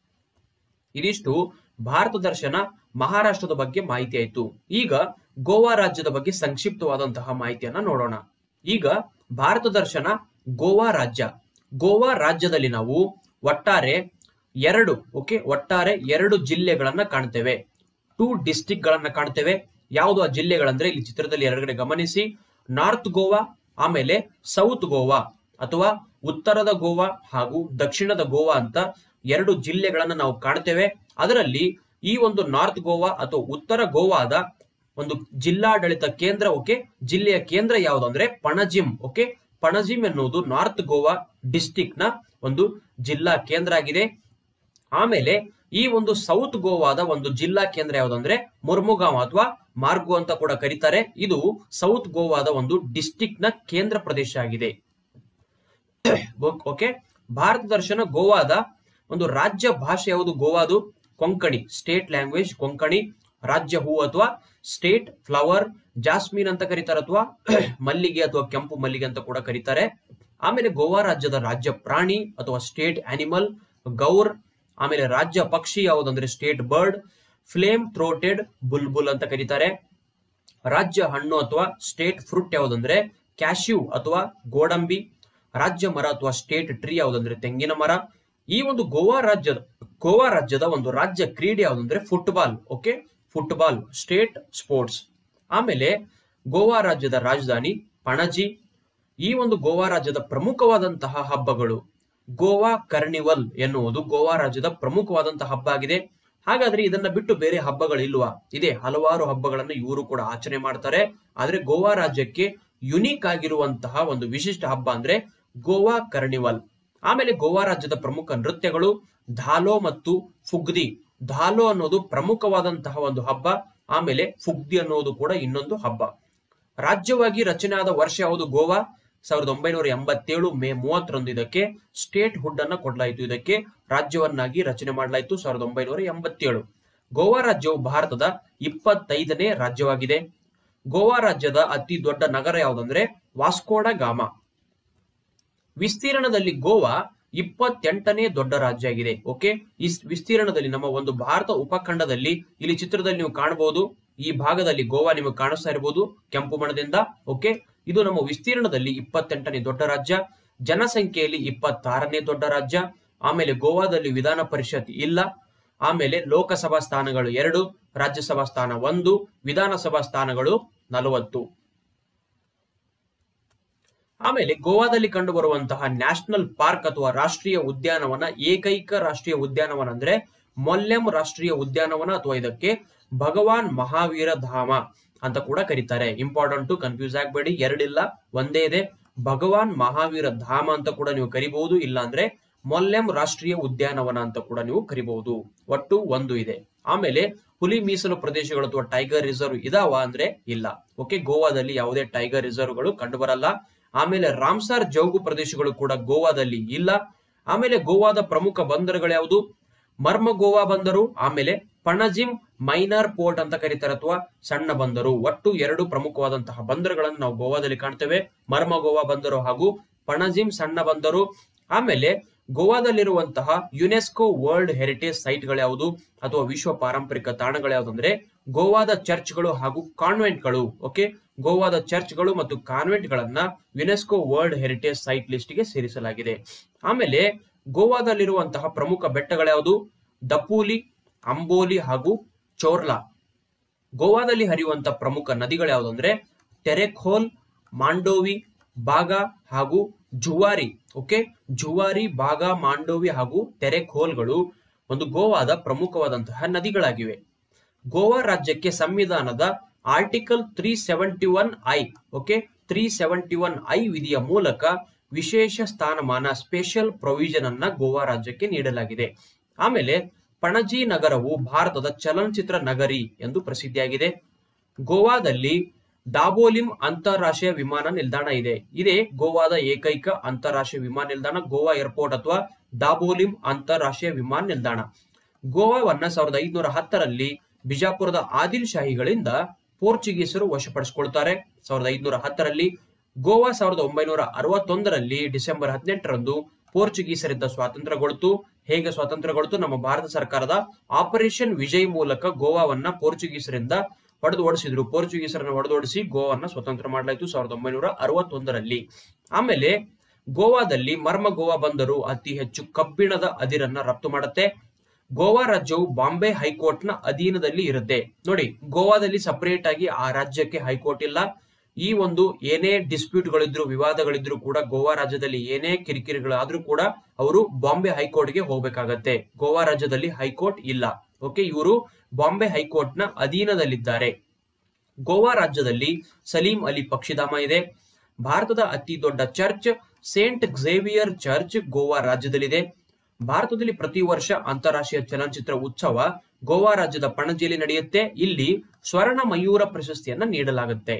ಇದಿಷ್ಟು ಭಾರತ ದರ್ಶನ ಮಹಾರಾಷ್ಟ್ರದ ಬಗ್ಗೆ ಮಾಹಿತಿ ಆಯಿತು ಈಗ ಗೋವಾ ರಾಜ್ಯದ ಬಗ್ಗೆ ಸಂಕ್ಷಿಪ್ತವಾದಂತಹ ಮಾಹಿತಿಯನ್ನ ನೋಡೋಣ ಈಗ ಭಾರತ ದರ್ಶನ ಗೋವಾ ರಾಜ್ಯ ಗೋವಾ ರಾಜ್ಯದಲ್ಲಿ ನಾವು ಒಟ್ಟಾರೆ ಎರಡು ಓಕೆ ಒಟ್ಟಾರೆ ಎರಡು ಜಿಲ್ಲೆಗಳನ್ನ ಕಾಣ್ತೇವೆ ಟೂ ಡಿಸ್ಟಿಕ್ ಗಳನ್ನ ಕಾಣ್ತೇವೆ ಯಾವುದು ಆ ಜಿಲ್ಲೆಗಳಂದ್ರೆ ಇಲ್ಲಿ ಚಿತ್ರದಲ್ಲಿ ಎರಗಡೆ ಗಮನಿಸಿ ನಾರ್ತ್ ಗೋವಾ ಆಮೇಲೆ ಸೌತ್ ಗೋವಾ ಅಥವಾ ಉತ್ತರದ ಗೋವಾ ಹಾಗೂ ದಕ್ಷಿಣದ ಗೋವಾ ಅಂತ ಎರಡು ಜಿಲ್ಲೆಗಳನ್ನ ನಾವು ಕಾಣ್ತೇವೆ ಅದರಲ್ಲಿ ಈ ಒಂದು ನಾರ್ತ್ ಗೋವಾ ಅಥವಾ ಉತ್ತರ ಗೋವಾದ ಒಂದು ಜಿಲ್ಲಾಡಳಿತ ಕೇಂದ್ರ ಓಕೆ ಜಿಲ್ಲೆಯ ಕೇಂದ್ರ ಯಾವುದು ಅಂದ್ರೆ ಪಣಜಿಮ್ ಓಕೆ ಪಣಜಿಮ್ ಎನ್ನುವುದು ನಾರ್ತ್ ಗೋವಾ ಡಿಸ್ಟಿಕ್ ನ ಒಂದು ಜಿಲ್ಲಾ ಕೇಂದ್ರ ಆಗಿದೆ ಆಮೇಲೆ ಈ ಒಂದು ಸೌತ್ ಗೋವಾದ ಒಂದು ಜಿಲ್ಲಾ ಕೇಂದ್ರ ಯಾವುದಂದ್ರೆ ಮುರ್ಮುಗಾಂವ್ ಅಥವಾ ಮಾರ್ಗು ಅಂತ ಕೂಡ ಕರೀತಾರೆ ಇದು ಸೌತ್ ಗೋವಾದ ಒಂದು ಡಿಸ್ಟಿಕ್ ನ ಕೇಂದ್ರ ಪ್ರದೇಶ ಆಗಿದೆ ಓಕೆ ಭಾರತ ದರ್ಶನ ಗೋವಾದ ಒಂದು ರಾಜ್ಯ ಭಾಷೆ ಯಾವುದು ಗೋವಾದು ಕೊಂಕಣಿ ಸ್ಟೇಟ್ ಲ್ಯಾಂಗ್ವೇಜ್ ಕೊಂಕಣಿ ರಾಜ್ಯ ಹೂ ಅಥವಾ ಸ್ಟೇಟ್ ಫ್ಲವರ್ ಜಾಸ್ಮಿನ್ ಅಂತ ಕರೀತಾರೆ ಅಥವಾ ಮಲ್ಲಿಗೆ ಅಥವಾ ಕೆಂಪು ಮಲ್ಲಿಗೆ ಅಂತ ಕೂಡ ಕರೀತಾರೆ ಆಮೇಲೆ ಗೋವಾ ರಾಜ್ಯದ ರಾಜ್ಯ ಪ್ರಾಣಿ ಅಥವಾ ಸ್ಟೇಟ್ ಆನಿಮಲ್ ಗೌರ್ ಆಮೇಲೆ ರಾಜ್ಯ ಪಕ್ಷಿ ಯಾವುದಂದ್ರೆ state bird flame throated bulbul ಅಂತ ಕರೀತಾರೆ ರಾಜ್ಯ ಹಣ್ಣು ಅಥವಾ ಸ್ಟೇಟ್ ಫ್ರೂಟ್ ಯಾವುದಂದ್ರೆ ಕ್ಯಾಶ್ಯೂ ಅಥವಾ ಗೋಡಂಬಿ ರಾಜ್ಯ ಮರ ಅಥವಾ ಸ್ಟೇಟ್ ಟ್ರೀ ಯಾವುದಂದ್ರೆ ತೆಂಗಿನ ಮರ ಈ ಒಂದು ಗೋವಾ ರಾಜ್ಯದ ಗೋವಾ ರಾಜ್ಯದ ಒಂದು ರಾಜ್ಯ ಕ್ರೀಡೆ ಯಾವುದಂದ್ರೆ football okay football state sports ಆಮೇಲೆ ಗೋವಾ ರಾಜ್ಯದ ರಾಜಧಾನಿ ಪಣಜಿ ಈ ಒಂದು ಗೋವಾ ರಾಜ್ಯದ ಪ್ರಮುಖವಾದಂತಹ ಹಬ್ಬಗಳು ಗೋವಾ ಕರ್ನಿವಲ್ ಎನ್ನುವುದು ಗೋವಾ ರಾಜ್ಯದ ಪ್ರಮುಖವಾದಂತಹ ಹಬ್ಬ ಆಗಿದೆ ಹಾಗಾದ್ರೆ ಇದನ್ನ ಬಿಟ್ಟು ಬೇರೆ ಹಬ್ಬಗಳಿಲ್ವಾ ಇದೆ ಹಲವಾರು ಹಬ್ಬಗಳನ್ನು ಇವರು ಕೂಡ ಆಚರಣೆ ಮಾಡ್ತಾರೆ ಆದ್ರೆ ಗೋವಾ ರಾಜ್ಯಕ್ಕೆ ಯುನೀಕ್ ಆಗಿರುವಂತಹ ಒಂದು ವಿಶಿಷ್ಟ ಹಬ್ಬ ಅಂದ್ರೆ ಗೋವಾ ಕರ್ನಿವಲ್ ಆಮೇಲೆ ಗೋವಾ ರಾಜ್ಯದ ಪ್ರಮುಖ ನೃತ್ಯಗಳು ಧಾಲೋ ಮತ್ತು ಫುಗ್ದಿ ಧಾಲೋ ಅನ್ನೋದು ಪ್ರಮುಖವಾದಂತಹ ಒಂದು ಹಬ್ಬ ಆಮೇಲೆ ಫುಗ್ದಿ ಅನ್ನೋದು ಕೂಡ ಇನ್ನೊಂದು ಹಬ್ಬ ರಾಜ್ಯವಾಗಿ ರಚನೆ ಆದ ವರ್ಷ ಯಾವುದು ಗೋವಾ ಸಾವಿರದ ಒಂಬೈನೂರ ಎಂಬತ್ತೇಳು ಮೇ ಮೂವತ್ತರಂದು ಇದಕ್ಕೆ ಸ್ಟೇಟ್ ಹುಡ್ ಅನ್ನ ಕೊಡಲಾಯಿತು ಇದಕ್ಕೆ ರಾಜ್ಯವನ್ನಾಗಿ ರಚನೆ ಮಾಡಲಾಯಿತು ಸಾವಿರದ ಒಂಬೈನೂರ ಎಂಬತ್ತೇಳು ಗೋವಾ ರಾಜ್ಯವು ಭಾರತದ ಇಪ್ಪತ್ತೈದನೇ ರಾಜ್ಯವಾಗಿದೆ ಗೋವಾ ರಾಜ್ಯದ ಅತಿ ದೊಡ್ಡ ನಗರ ಯಾವುದಂದ್ರೆ ವಾಸ್ಕೋಡ ಗಾಮ ವಿಸ್ತೀರ್ಣದಲ್ಲಿ ಗೋವಾ ಇಪ್ಪತ್ತೆಂಟನೇ ದೊಡ್ಡ ರಾಜ್ಯ ಆಗಿದೆ ಓಕೆ ಈ ವಿಸ್ತೀರ್ಣದಲ್ಲಿ ನಮ್ಮ ಒಂದು ಭಾರತ ಉಪಖಂಡದಲ್ಲಿ ಇಲ್ಲಿ ಚಿತ್ರದಲ್ಲಿ ನೀವು ಕಾಣಬಹುದು ಈ ಭಾಗದಲ್ಲಿ ಗೋವಾ ನಿಮಗೆ ಕಾಣಿಸ್ತಾ ಇರಬಹುದು ಕೆಂಪು ಬಣ್ಣದಿಂದ ಓಕೆ ಇದು ನಮ್ಮ ವಿಸ್ತೀರ್ಣದಲ್ಲಿ ಇಪ್ಪತ್ತೆಂಟನೇ ದೊಡ್ಡ ರಾಜ್ಯ ಜನಸಂಖ್ಯೆಯಲ್ಲಿ ಇಪ್ಪತ್ತಾರನೇ ದೊಡ್ಡ ರಾಜ್ಯ ಆಮೇಲೆ ಗೋವಾದಲ್ಲಿ ವಿಧಾನ ಪರಿಷತ್ ಇಲ್ಲ ಆಮೇಲೆ ಲೋಕಸಭಾ ಸ್ಥಾನಗಳು ಎರಡು ರಾಜ್ಯಸಭಾ ಸ್ಥಾನ ಒಂದು ವಿಧಾನಸಭಾ ಸ್ಥಾನಗಳು ನಲವತ್ತು ಆಮೇಲೆ ಗೋವಾದಲ್ಲಿ ಕಂಡು ಬರುವಂತಹ ನ್ಯಾಷನಲ್ ಪಾರ್ಕ್ ಅಥವಾ ರಾಷ್ಟ್ರೀಯ ಉದ್ಯಾನವನ ಏಕೈಕ ರಾಷ್ಟ್ರೀಯ ಉದ್ಯಾನವನ ಅಂದ್ರೆ ಮೊಲ್ಲೆಂ ರಾಷ್ಟ್ರೀಯ ಉದ್ಯಾನವನ ಅಥವಾ ಇದಕ್ಕೆ ಭಗವಾನ್ ಮಹಾವೀರ ಧಾಮ ಅಂತ ಕೂಡ ಕರೀತಾರೆ ಇಂಪಾರ್ಟೆಂಟ್ ಕನ್ಫ್ಯೂಸ್ ಆಗಬೇಡಿ ಎರಡಿಲ್ಲ ಒಂದೇ ಇದೆ ಭಗವಾನ್ ಮಹಾವೀರ ಧಾಮ ಅಂತ ಕೂಡ ನೀವು ಕರಿಬಹುದು ಇಲ್ಲ ಅಂದ್ರೆ ಮೊಲ್ಲೆಂ ರಾಷ್ಟ್ರೀಯ ಉದ್ಯಾನವನ ಅಂತ ಕೂಡ ನೀವು ಕರಿಬಹುದು ಒಟ್ಟು ಒಂದು ಇದೆ ಆಮೇಲೆ ಹುಲಿ ಮೀಸಲು ಪ್ರದೇಶಗಳು ಅಥವಾ ಟೈಗರ್ ರಿಸರ್ವ್ ಇದಾವ ಅಂದ್ರೆ ಇಲ್ಲ ಓಕೆ ಗೋವಾದಲ್ಲಿ ಯಾವುದೇ ಟೈಗರ್ ರಿಸರ್ವ್ಗಳು ಕಂಡು ಬರಲ್ಲ ಆಮೇಲೆ ರಾಮ್ಸಾರ್ ಜೌಗು ಪ್ರದೇಶಗಳು ಕೂಡ ಗೋವಾದಲ್ಲಿ ಇಲ್ಲ ಆಮೇಲೆ ಗೋವಾದ ಪ್ರಮುಖ ಬಂದರುಗಳು ಯಾವುದು ಮರ್ಮ ಗೋವಾ ಬಂದರು ಆಮೇಲೆ ಪಣಜಿಮ್ ಮೈನರ್ ಪೋರ್ಟ್ ಅಂತ ಕರೀತಾರೆ ಅಥವಾ ಸಣ್ಣ ಬಂದರು ಒಟ್ಟು ಎರಡು ಪ್ರಮುಖವಾದಂತಹ ಬಂದರುಗಳನ್ನು ನಾವು ಗೋವಾದಲ್ಲಿ ಕಾಣ್ತೇವೆ ಮರ್ಮ ಗೋವಾ ಬಂದರು ಹಾಗೂ ಪಣಜಿಮ್ ಸಣ್ಣ ಬಂದರು ಆಮೇಲೆ ಗೋವಾದಲ್ಲಿರುವಂತಹ ಯುನೆಸ್ಕೋ ವರ್ಲ್ಡ್ ಹೆರಿಟೇಜ್ ಸೈಟ್ಗಳು ಯಾವುದು ಅಥವಾ ವಿಶ್ವ ಪಾರಂಪರಿಕ ತಾಣಗಳು ಯಾವುದು ಅಂದ್ರೆ ಗೋವಾದ ಚರ್ಚ್ಗಳು ಹಾಗೂ ಕಾನ್ವೆಂಟ್ಗಳು ಓಕೆ ಗೋವಾದ ಚರ್ಚ್ಗಳು ಮತ್ತು ಕಾನ್ವೆಂಟ್ ಗಳನ್ನ UNESCO world heritage site list ಗೆ ಸೇರಿಸಲಾಗಿದೆ ಆಮೇಲೆ ಗೋವಾದಲ್ಲಿರುವಂತಹ ಪ್ರಮುಖ ಬೆಟ್ಟಗಳ್ಯಾವುದು ದಪೂಲಿ ಅಂಬೋಲಿ ಹಾಗೂ ಚೋರ್ಲಾ ಗೋವಾದಲ್ಲಿ ಹರಿಯುವಂತಹ ಪ್ರಮುಖ ನದಿಗಳು ಯಾವುದು ಅಂದ್ರೆ ಟೆರೆಖೋಲ್ ಮಾಂಡೋವಿ ಬಾಗಾ ಹಾಗೂ ಜುವಾರಿ ಓಕೆ ಜುವಾರಿ ಬಾಗಾ ಮಾಂಡೋವಿ ಹಾಗೂ ಟೆರೆಖೋಲ್ಗಳು ಒಂದು ಗೋವಾದ ಪ್ರಮುಖವಾದಂತಹ ನದಿಗಳಾಗಿವೆ ಗೋವಾ ರಾಜ್ಯಕ್ಕೆ ಸಂವಿಧಾನದ article three seventy one I okay three seventy one I ವಿಧಿಯ ಮೂಲಕ ವಿಶೇಷ ಸ್ಥಾನಮಾನ ಸ್ಪೆಷಲ್ ಪ್ರೊವಿಷನ್ ಅನ್ನ ಗೋವಾ ರಾಜ್ಯಕ್ಕೆ ನೀಡಲಾಗಿದೆ ಆಮೇಲೆ ಪಣಜಿ ನಗರವು ಭಾರತದ ಚಲನಚಿತ್ರ ನಗರಿ ಎಂದು ಪ್ರಸಿದ್ಧಿಯಾಗಿದೆ ಗೋವಾದಲ್ಲಿ ಡಾಬೋಲಿಂ ಅಂತಾರಾಷ್ಟ್ರೀಯ ವಿಮಾನ ನಿಲ್ದಾಣ ಇದೆ ಇದೇ ಗೋವಾದ ಏಕೈಕ ಅಂತಾರಾಷ್ಟ್ರೀಯ ವಿಮಾನ ನಿಲ್ದಾಣ ಗೋವಾ ಏರ್ಪೋರ್ಟ್ ಅಥವಾ ಡಾಬೋಲಿಂ ಅಂತಾರಾಷ್ಟ್ರೀಯ ವಿಮಾನ ನಿಲ್ದಾಣ ಗೋವಾವನ್ನ ಸಾವಿರದ ಐದುನೂರ ಹತ್ತರಲ್ಲಿ ಬಿಜಾಪುರದ ಆದಿಲ್ ಶಾಹಿಗಳಿಂದ ಪೋರ್ಚುಗೀಸರು ವಶಪಡಿಸಿಕೊಳ್ತಾರೆ ಸಾವಿರದ ಐದುನೂರ ಹತ್ತರಲ್ಲಿ ಗೋವಾ ಸಾವಿರದ ಒಂಬೈನೂರ ಅರವತ್ತೊಂದರಲ್ಲಿ ಡಿಸೆಂಬರ್ ಹದಿನೆಂಟರಂದು ಪೋರ್ಚುಗೀಸರಿಂದ ಸ್ವಾತಂತ್ರ್ಯಗೊಳ್ತು ಹೇಗೆ ಸ್ವಾತಂತ್ರ್ಯಗೊಳ್ತು ನಮ್ಮ ಭಾರತ ಸರ್ಕಾರದ ಆಪರೇಷನ್ ವಿಜಯ್ ಮೂಲಕ ಗೋವಾವನ್ನ ಪೋರ್ಚುಗೀಸರಿಂದ ಹೊಡೆದು ಓಡಿಸಿದ್ರು ಪೋರ್ಚುಗೀಸರನ್ನ ಹೊಡೆದೋಡಿಸಿ ಗೋವಾವನ್ನ ಸ್ವತಂತ್ರ ಮಾಡಲಾಯಿತು ಸಾವಿರದ ಒಂಬೈನೂರ ಅರವತ್ತೊಂದರಲ್ಲಿ ಆಮೇಲೆ ಗೋವಾದಲ್ಲಿ ಮರ್ಮ ಗೋವಾ ಬಂದರು ಅತಿ ಹೆಚ್ಚು ಕಬ್ಬಿಣದ ಅದಿರನ್ನ ರಫ್ತು ಮಾಡುತ್ತೆ ಗೋವಾ ರಾಜ್ಯವು ಬಾಂಬೆ ಹೈಕೋರ್ಟ್ ನ ಅಧೀನದಲ್ಲಿ ಇರುತ್ತೆ ನೋಡಿ ಗೋವಾದಲ್ಲಿ ಸಪರೇಟ್ ಆಗಿ ಆ ರಾಜ್ಯಕ್ಕೆ ಹೈಕೋರ್ಟ್ ಇಲ್ಲ ಈ ಒಂದು ಏನೇ ಡಿಸ್ಪ್ಯೂಟ್ ಗಳಿದ್ರು ವಿವಾದಗಳಿದ್ರು ಕೂಡ ಗೋವಾ ರಾಜ್ಯದಲ್ಲಿ ಏನೇ ಕಿರಿಕಿರಿಗಳಾದ್ರೂ ಕೂಡ ಅವರು ಬಾಂಬೆ ಹೈಕೋರ್ಟ್ಗೆ ಹೋಗ್ಬೇಕಾಗತ್ತೆ ಗೋವಾ ರಾಜ್ಯದಲ್ಲಿ ಹೈಕೋರ್ಟ್ ಇಲ್ಲ ಓಕೆ ಇವರು ಬಾಂಬೆ ಹೈಕೋರ್ಟ್ ನ ಅಧೀನದಲ್ಲಿದ್ದಾರೆ ಗೋವಾ ರಾಜ್ಯದಲ್ಲಿ ಸಲೀಂ ಅಲಿ ಪಕ್ಷಿಧಾಮ ಇದೆ ಭಾರತದ ಅತಿ ದೊಡ್ಡ church Saint Xavier church Goa ರಾಜ್ಯದಲ್ಲಿದೆ ಭಾರತದಲ್ಲಿ ಪ್ರತಿ ವರ್ಷ ಅಂತಾರಾಷ್ಟ್ರೀಯ ಚಲನಚಿತ್ರ ಉತ್ಸವ ಗೋವಾ ರಾಜ್ಯದ ಪಣಜಿಯಲ್ಲಿ ನಡೆಯುತ್ತೆ ಇಲ್ಲಿ ಸ್ವರ್ಣ ಮಯೂರ ಪ್ರಶಸ್ತಿಯನ್ನ ನೀಡಲಾಗುತ್ತೆ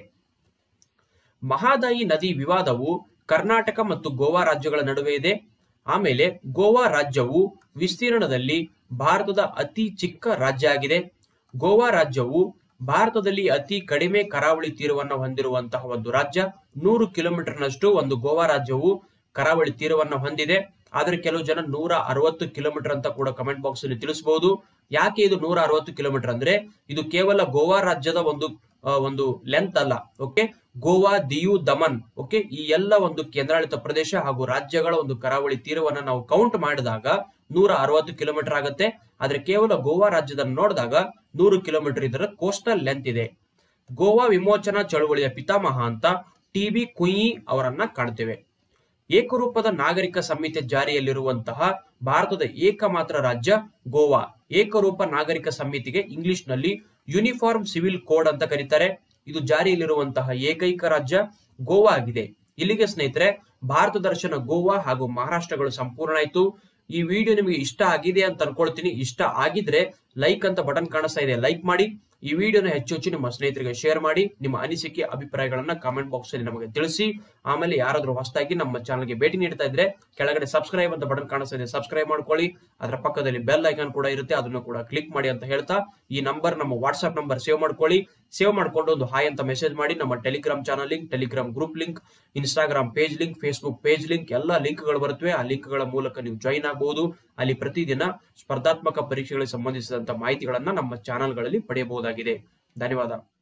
ಮಹಾದಾಯಿ ನದಿ ವಿವಾದವು ಕರ್ನಾಟಕ ಮತ್ತು ಗೋವಾ ರಾಜ್ಯಗಳ ನಡುವೆ ಇದೆ ಆಮೇಲೆ ಗೋವಾ ರಾಜ್ಯವು ವಿಸ್ತೀರ್ಣದಲ್ಲಿ ಭಾರತದ ಅತಿ ಚಿಕ್ಕ ರಾಜ್ಯ ಆಗಿದೆ ಗೋವಾ ರಾಜ್ಯವು ಭಾರತದಲ್ಲಿ ಅತಿ ಕಡಿಮೆ ಕರಾವಳಿ ತೀರವನ್ನು ಹೊಂದಿರುವಂತಹ ಒಂದು ರಾಜ್ಯ ನೂರು ಕಿಲೋಮೀಟರ್ನಷ್ಟು ಒಂದು ಗೋವಾ ರಾಜ್ಯವು ಕರಾವಳಿ ತೀರವನ್ನು ಹೊಂದಿದೆ ಆದ್ರೆ ಕೆಲವು ಜನ ನೂರ ಅರವತ್ತು ಕಿಲೋಮೀಟರ್ ಅಂತ ಕೂಡ ಕಮೆಂಟ್ ಬಾಕ್ಸ್ ಅಲ್ಲಿ ತಿಳಿಸಬಹುದು ಯಾಕೆ ಇದು ನೂರ ಅರವತ್ತು ಕಿಲೋಮೀಟರ್ ಅಂದ್ರೆ ಇದು ಕೇವಲ ಗೋವಾ ರಾಜ್ಯದ ಒಂದು ಆ, ಒಂದು ಲೆಂತ್ ಅಲ್ಲ ಓಕೆ ಗೋವಾ ದಿಯು ದಮನ್ ಓಕೆ ಈ ಎಲ್ಲ ಒಂದು ಕೇಂದ್ರಾಡಳಿತ ಪ್ರದೇಶ ಹಾಗೂ ರಾಜ್ಯಗಳ ಒಂದು ಕರಾವಳಿ ತೀರವನ್ನ ನಾವು ಕೌಂಟ್ ಮಾಡಿದಾಗ ನೂರ ಅರವತ್ತು ಕಿಲೋಮೀಟರ್ ಆಗುತ್ತೆ ಆದ್ರೆ ಕೇವಲ ಗೋವಾ ರಾಜ್ಯದ ನೋಡಿದಾಗ ನೂರು ಕಿಲೋಮೀಟರ್ ಇದರ ಕೋಸ್ಟಲ್ ಲೆಂತ್ ಇದೆ ಗೋವಾ ವಿಮೋಚನಾ ಚಳುವಳಿಯ ಪಿತಾಮಹ ಅಂತ ಟಿ ಬಿ ಕುಯಿ ಅವರನ್ನ ಕಾಣ್ತೇವೆ ಏಕರೂಪದ ನಾಗರಿಕ ಸಂಹಿತೆ ಜಾರಿಯಲ್ಲಿರುವಂತಹ ಭಾರತದ ಏಕಮಾತ್ರ ರಾಜ್ಯ ಗೋವಾ ಏಕರೂಪ ನಾಗರಿಕ ಸಂಹಿತೆಗೆ ಇಂಗ್ಲಿಷ್ ನಲ್ಲಿ ಯೂನಿಫಾರ್ಮ್ ಸಿವಿಲ್ ಕೋಡ್ ಅಂತ ಕರೀತಾರೆ ಇದು ಜಾರಿಯಲ್ಲಿರುವಂತಹ ಏಕೈಕ ರಾಜ್ಯ ಗೋವಾ ಆಗಿದೆ ಇಲ್ಲಿಗೆ ಸ್ನೇಹಿತರೆ ಭಾರತ ದರ್ಶನ ಗೋವಾ ಹಾಗೂ ಮಹಾರಾಷ್ಟ್ರಗಳು ಸಂಪೂರ್ಣ ಆಯ್ತು ಈ ವಿಡಿಯೋ ನಿಮಗೆ ಇಷ್ಟ ಆಗಿದೆ ಅಂತ ಅನ್ಕೊಳ್ತೀನಿ ಇಷ್ಟ ಆಗಿದ್ರೆ ಲೈಕ್ ಅಂತ ಬಟನ್ ಕಾಣಿಸ್ತಾ ಇದೆ ಲೈಕ್ ಮಾಡಿ ಈ ವಿಡಿಯೋನ ಹೆಚ್ಚು ಹೆಚ್ಚು ನಿಮ್ಮ ಸ್ನೇಹಿತರಿಗೆ ಶೇರ್ ಮಾಡಿ ನಿಮ್ಮ ಅನಿಸಿಕೆ ಅಭಿಪ್ರಾಯಗಳನ್ನ ಕಾಮೆಂಟ್ ಬಾಕ್ಸ್ ಅಲ್ಲಿ ನಮಗೆ ತಿಳಿಸಿ ಆಮೇಲೆ ಯಾರಾದ್ರೂ ಹೊಸದಾಗಿ ನಮ್ಮ ಚಾನಲ್ಗೆ ಭೇಟಿ ನೀಡ್ತಾ ಇದ್ರೆ ಕೆಳಗಡೆ ಸಬ್ಸ್ಕ್ರೈಬ್ ಅಂತ ಬಟನ್ ಕಾಣಿಸ್ತಾ ಇದೆ ಸಬ್ಸ್ಕ್ರೈಬ್ ಮಾಡ್ಕೊಳ್ಳಿ ಅದರ ಪಕ್ಕದಲ್ಲಿ ಬೆಲ್ ಐಕಾನ್ ಕೂಡ ಇರುತ್ತೆ ಅದನ್ನು ಕೂಡ ಕ್ಲಿಕ್ ಮಾಡಿ ಅಂತ ಹೇಳ್ತಾ ಈ ನಂಬರ್ ನಮ್ಮ ವಾಟ್ಸ್ಆಪ್ ನಂಬರ್ ಸೇವ್ ಮಾಡ್ಕೊಳ್ಳಿ ಸೇವ್ ಮಾಡ್ಕೊಂಡು ಒಂದು ಹಾಯ್ ಅಂತ ಮೆಸೇಜ್ ಮಾಡಿ ನಮ್ಮ Telegram channel link Telegram group link Instagram page link Facebook page link ಎಲ್ಲ ಲಿಂಕ್ಗಳು ಬರುತ್ತವೆ ಆ ಲಿಂಕ್ಗಳ ಮೂಲಕ ನೀವು ಜಾಯಿನ್ ಆಗಬಹುದು ಅಲ್ಲಿ ಪ್ರತಿದಿನ ಸ್ಪರ್ಧಾತ್ಮಕ ಪರೀಕ್ಷೆಗಳಿಗೆ ಸಂಬಂಧಿಸಿದಂತ ಮಾಹಿತಿಗಳನ್ನ ನಮ್ಮ ಚಾನಲ್ಗಳಲ್ಲಿ ಪಡೆಯಬಹುದಾಗಿದೆ ಧನ್ಯವಾದ